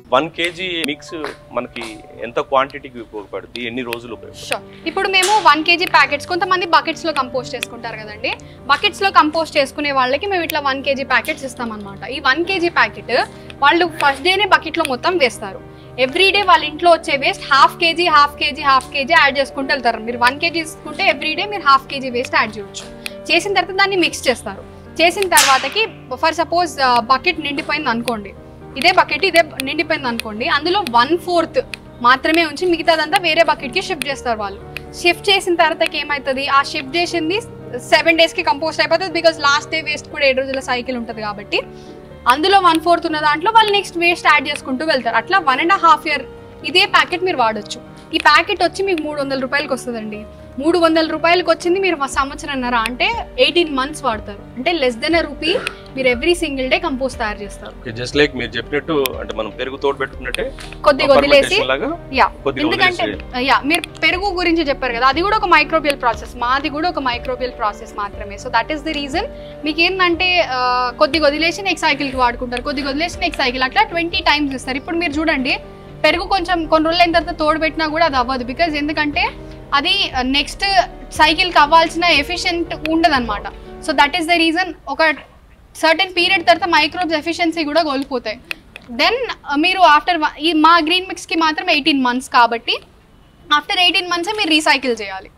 one KG mix మనకి ఎంత క్వాంటిటీకి ఉపయోగపడుతుంది ఎన్ని రోజులు ఉపయోగపడుతుంది షూర్ ఇప్పుడు మేము వన్ కేజీ ప్యాకెట్స్ కొంతమంది buckets లో కంపోస్ట్ చేసుకుంటారు కదండి Buckets లో కంపోస్ట్ చేసుకునే వాళ్ళకి మేము ఇట్లా వన్ కేజీ ప్యాకెట్స్ ఇస్తామన్నమాట ఈ వన్ కేజీ ప్యాకెట్ వాళ్ళు ఫస్ట్ డేనే బకెట్లో మొత్తం వేస్తారు ఎవ్రీ డే వాళ్ళ ఇంట్లో వచ్చే waste half KG half KG half KG add చేసుకుంటూ వెళ్తారు మీరు వన్ కేజీ తీసుకుంటే ఎవ్రీ డే మీరు హాఫ్ కేజీ వేస్ట్ యాడ్ చేయొచ్చు చేసిన తర్వాత దాన్ని మిక్స్ చేస్తారు చేసిన తర్వాతకి ఫర్ సపోజ్ బకెట్ నిండిపోయింది అనుకోండి ఇదే బకెట్ ఇదే నిండిపోయింది అనుకోండి అందులో వన్ ఫోర్త్ మాత్రమే ఉంచి మిగతాదంతా వేరే బకెట్కి షిఫ్ట్ చేస్తారు వాళ్ళు షిఫ్ట్ చేసిన తర్వాతకి ఏమవుతుంది ఆ షిఫ్ట్ చేసింది సెవెన్ డేస్కి కంపోస్ట్ అయిపోతుంది బికాజ్ లాస్ట్ డే వేస్ట్ కూడా ఏడు రోజుల సైకిల్ ఉంటుంది కాబట్టి అందులో వన్ ఫోర్త్ ఉన్న దాంట్లో వాళ్ళు నెక్స్ట్ వేస్ట్ యాడ్ చేసుకుంటూ వెళ్తారు అట్లా వన్ అండ్ హాఫ్ ఇయర్ ఇదే ప్యాకెట్ మీరు వాడొచ్చు ఈ ప్యాకెట్ వచ్చి మీకు మూడు వందల రూపాయలకి వస్తుందండి మూడు వందల రూపాయలకి వచ్చింది మీరు సంవత్సరంన్నర అంటే ఎయిటీన్ మంత్స్ వాడతారు అంటే లెస్ దెన్ అ రూపీ మీరు ఎవ్రీ సింగిల్ డే కంపోస్ట్ తయారు చేస్తారు జస్ట్ లైక్ మీరు చెప్పినట్టు అంటే మనం పెరుగు తోడు పెట్టుకున్నట్టే కొద్దిగా వదిలేసి fermentation లాగా యా కొద్దిగా ఎందుకంటే వదిలేసి యా మీరు పెరుగు గురించి చెప్పారు కదా అది కూడా ఒక మైక్రోబియల్ ప్రాసెస్ మాది కూడా ఒక మైక్రోబియల్ ప్రాసెస్ మాత్రమే so that is the reason మీకు ఏంటంటే ఆ, కొద్దిగా వదిలేసి నెక్స్ట్ సైకిల్కి వాడుకుంటారు కొద్దిగా వదిలేసి నెక్స్ట్ సైకిల్ అట్లా ట్వంటీ టైమ్స్ ఇస్తారు ఇప్పుడు మీరు చూడండి పెరుగు కొంచెం కొన్ని రోజులు అయిన తర్వాత తోడు పెట్టినా కూడా అది అవ్వదు బికాజ్ ఎందుకంటే అది నెక్స్ట్ సైకిల్కి అవ్వాల్సిన ఎఫిషియెంట్ ఉండదన్నమాట so that is the reason ఒక సర్టెన్ పీరియడ్ తర్వాత మైక్రోబ్స్ ఎఫిషియన్సీ కూడా కోల్పోతాయి దెన్ మీరు ఆఫ్టర్ ఈ మా గ్రీన్ మిక్స్కి మాత్రం ఎయిటీన్ మంత్స్ కాబట్టి ఆఫ్టర్ ఎయిటీన్ మంత్స్ మీరు రీసైకిల్ చేయాలి